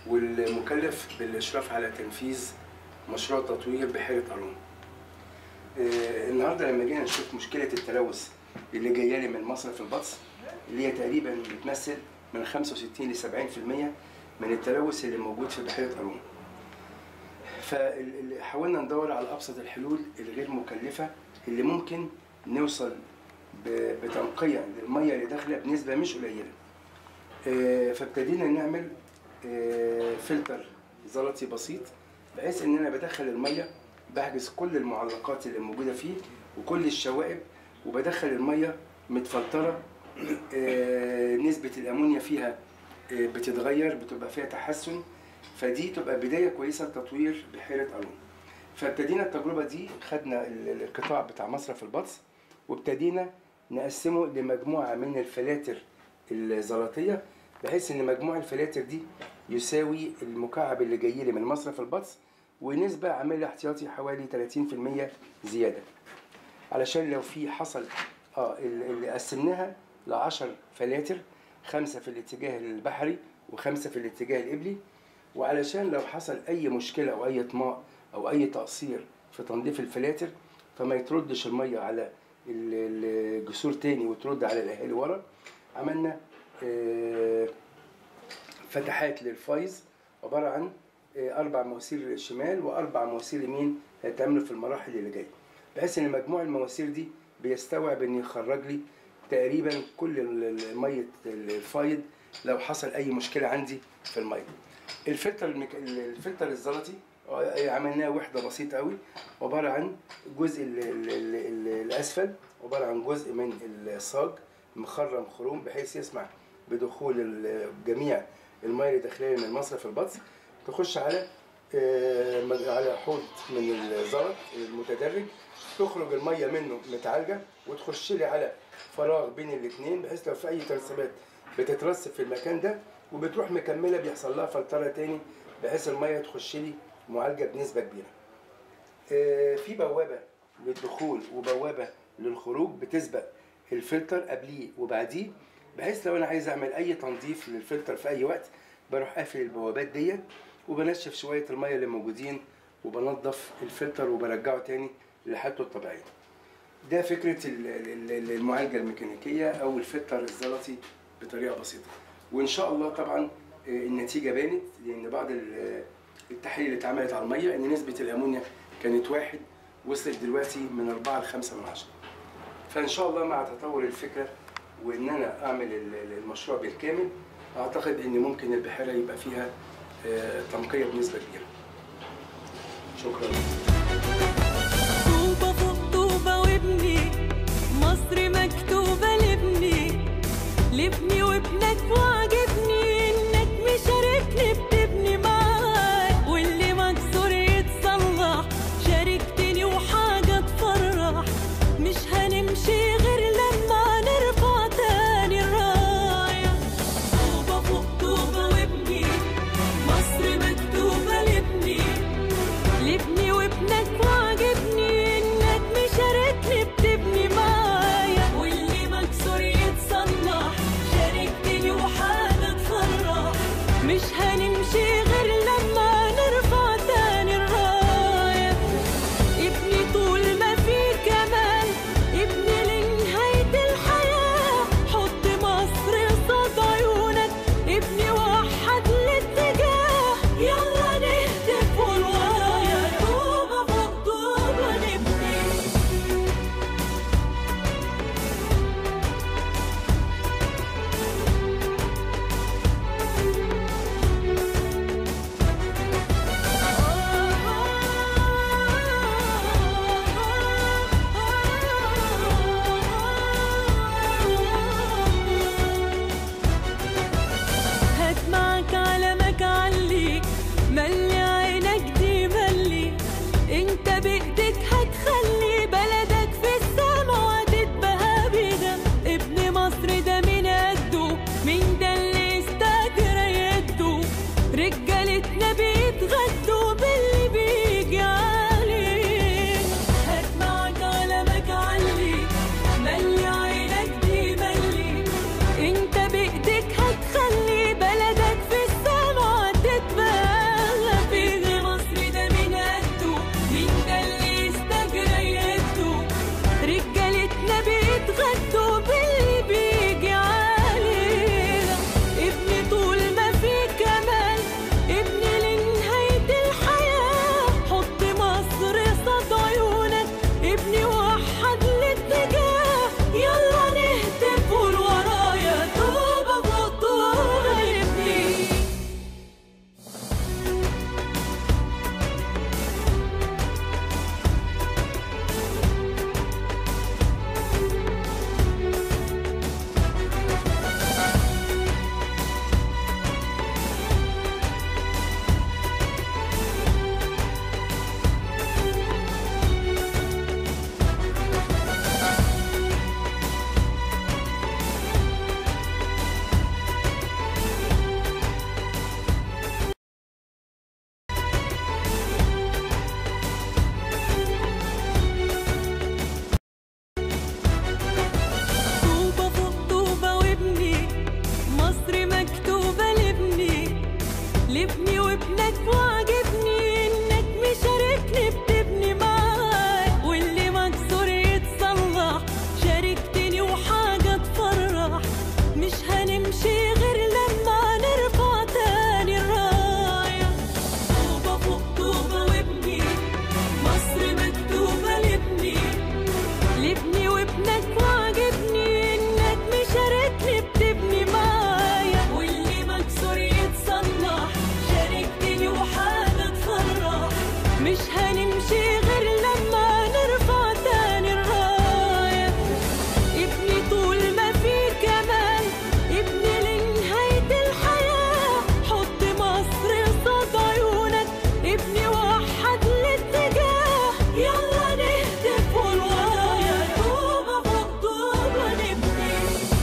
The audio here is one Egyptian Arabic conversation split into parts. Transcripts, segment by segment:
والمكلف بالاشراف على تنفيذ مشروع تطوير بحيره قارون. آه، النهارده لما جينا نشوف مشكله التلوث اللي جايه لي من مصرف البطس اللي هي تقريبا بتمثل من 65 ل 70% من التلوث اللي موجود في بحيره قارون. فحاولنا ندور على ابسط الحلول الغير مكلفه اللي ممكن نوصل ب- بتنقيه للميه اللي داخله بنسبه مش قليله. آه، فابتدينا نعمل آه، فلتر زلطي بسيط بحيث ان انا بدخل الميه بحجز كل المعلقات اللي موجوده فيه وكل الشوائب وبدخل الميه متفلتره آه، نسبه الامونيا فيها آه، بتتغير بتبقى فيها تحسن فدي تبقى بدايه كويسه لتطوير بحيره قارون فابتدينا التجربه دي خدنا ال- القطاع بتاع مصرف البطس وابتدينا نقسمه لمجموعه من الفلاتر الزلطيه بحيث ان مجموع الفلاتر دي يساوي المكعب اللي جاي لي من مصرف البطس ونسبه عامله احتياطي حوالي 30% زياده علشان لو في حصل اه ال- اللي قسمناها ل 10 فلاتر خمسه في الاتجاه البحري وخمسه في الاتجاه القبلي وعلشان لو حصل اي مشكله او اي طماء او اي تقصير في تنظيف الفلاتر فما يتردش الميه على ال- الجسور تاني وترد على الاهالي ورا عملنا آه، فتحات للفايز عباره عن آه، اربع مواسير شمال واربع مواسير يمين هيتعملوا في المراحل اللي جايه بحيث ان مجموع المواسير دي بيستوعب ان يخرج لي تقريبا كل ال- ال- ميه الفايض لو حصل اي مشكله عندي في الميه الفلتر المك... الفلتر الزلطي آه، عملناه وحده بسيطه قوي عباره عن جزء ال... ال... ال... ال... الاسفل عباره عن جزء من الصاج مخرم خروم بحيث يسمح بدخول ال- جميع الميه الداخليه من مصرف البطس تخش على آه، مج- على حوض من الزلط المتدرج تخرج الميه منه متعالجه وتخش لي على فراغ بين الاثنين بحيث لو في اي ترسبات بتترسب في المكان ده وبتروح مكمله بيحصل لها فلتره تاني بحيث الميه تخش لي معالجه بنسبه كبيره. آه، في بوابه للدخول وبوابه للخروج بتسبق الفلتر قبليه وبعديه بحيث لو انا عايز اعمل اي تنظيف للفلتر في اي وقت بروح قافل البوابات ديت وبنشف شويه الميه اللي موجودين وبنظف الفلتر وبرجعه تاني لحالته الطبيعيه. ده فكره ال- ال- ال- المعالجه الميكانيكيه او الفلتر الزلطي بطريقه بسيطه. وان شاء الله طبعا آه، النتيجه بانت لان بعض ال- التحاليل اللي اتعملت على الميه ان نسبه الامونيا كانت واحد وصلت دلوقتي من 4 ل 5 من 10 فان شاء الله مع تطور الفكره وان انا اعمل ال- ال- المشروع بالكامل اعتقد ان ممكن البحيره يبقى فيها آه، تنقيه بنسبه كبيره شكرا طوبة فوق طوبة وابني مصر مكتوبة لابني لابني وابنك وعجبني انك مشاركني بتبني معاك واللي مكسور يتصلح شاركتني وحاجة تفرح مش هنمشي غير لما نرفع تاني الراية طوبة فوق طوبة وابني مصر مكتوبة لابني لابني وابنك وعجبني انك مشاركني بتبني معايا واللي مكسور يتصلح شاركتني وحاجة هنمشي غير لما نرفع تاني الراية طوبة فوق طوبة وابني مصر مكتوبة لابني لابني وابنك وعجبني انك مشاركني بتبني معايا واللي مكسور يتصلح شاركتني وحاجة تفرح مش هنمشي غير لما نرفع تاني الراية ابني طول ما في كمال ابني لنهاية الحياة حط مصر قصاد عيونك ابني وحد الاتجاه يلا نهتف والورايا طوبة فوق طوبة نبني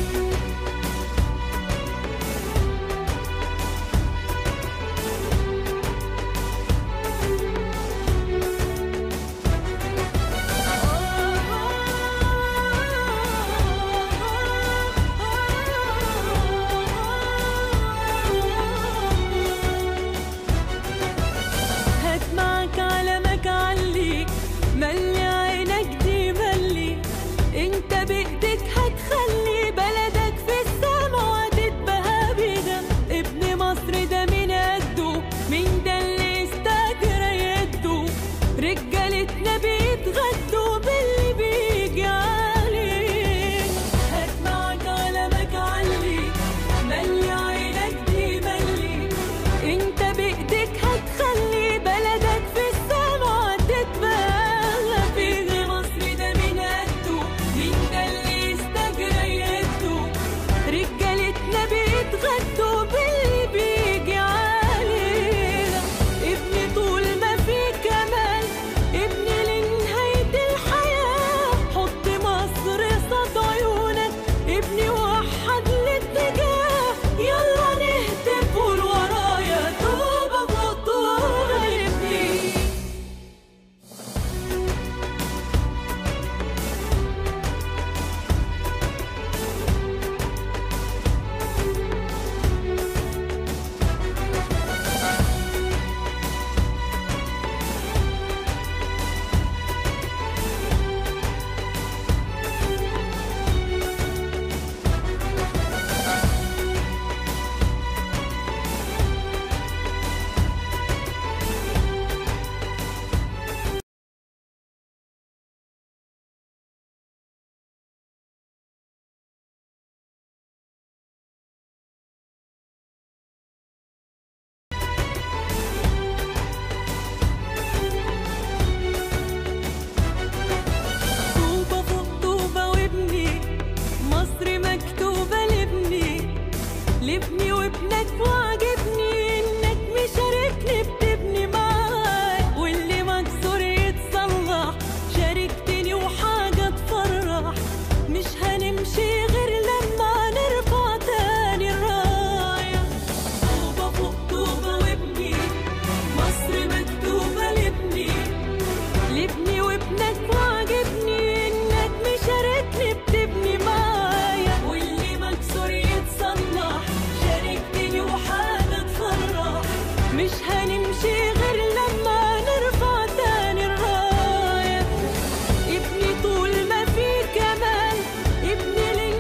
هات معك علمك علي ملي عينك دي ملي انت بايدك هتخلي بلدك في السما وهتتبهى بينا ابن مصر ده من قده مين ده اللي استجرى يده رجالتنا بيتغدوا باللي بيجي عليه هات معك علمك علي ملي عينك دي ملي انت بايدك هتخلي بلدك في السما تتبلى في مصر ده من قده مين ده اللي استجرى يده رجالتنا بيتغدوا باللي بيجي علينا ابني طول ما في كمال ابني لنهاية الحياة حط مصر قصاد عيونك ابني وحد الاتجاه يلا نهتف قول ورايا طوبة فوق طوبة ابني طوبة فوق طوبة وابني مصر مكتوبة لابني لابني وابنك وعجبني انك مشاركني بتبني معاي واللي مكسور يتصلح شاركتني وحاجة تفرح مش هنمشي غير لما نرفع تاني الراية طوبة فوق طوبة وابني مصر مكتوبة لابني لابني وابنك وعجبني انك مشاركني بتبني معايا واللي مكسور يتصلح شاركتني وحاجة تفرح مش هنمشي غير لما نرفع تاني الراية ابني طول ما في كمال ابني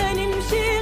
هنمشي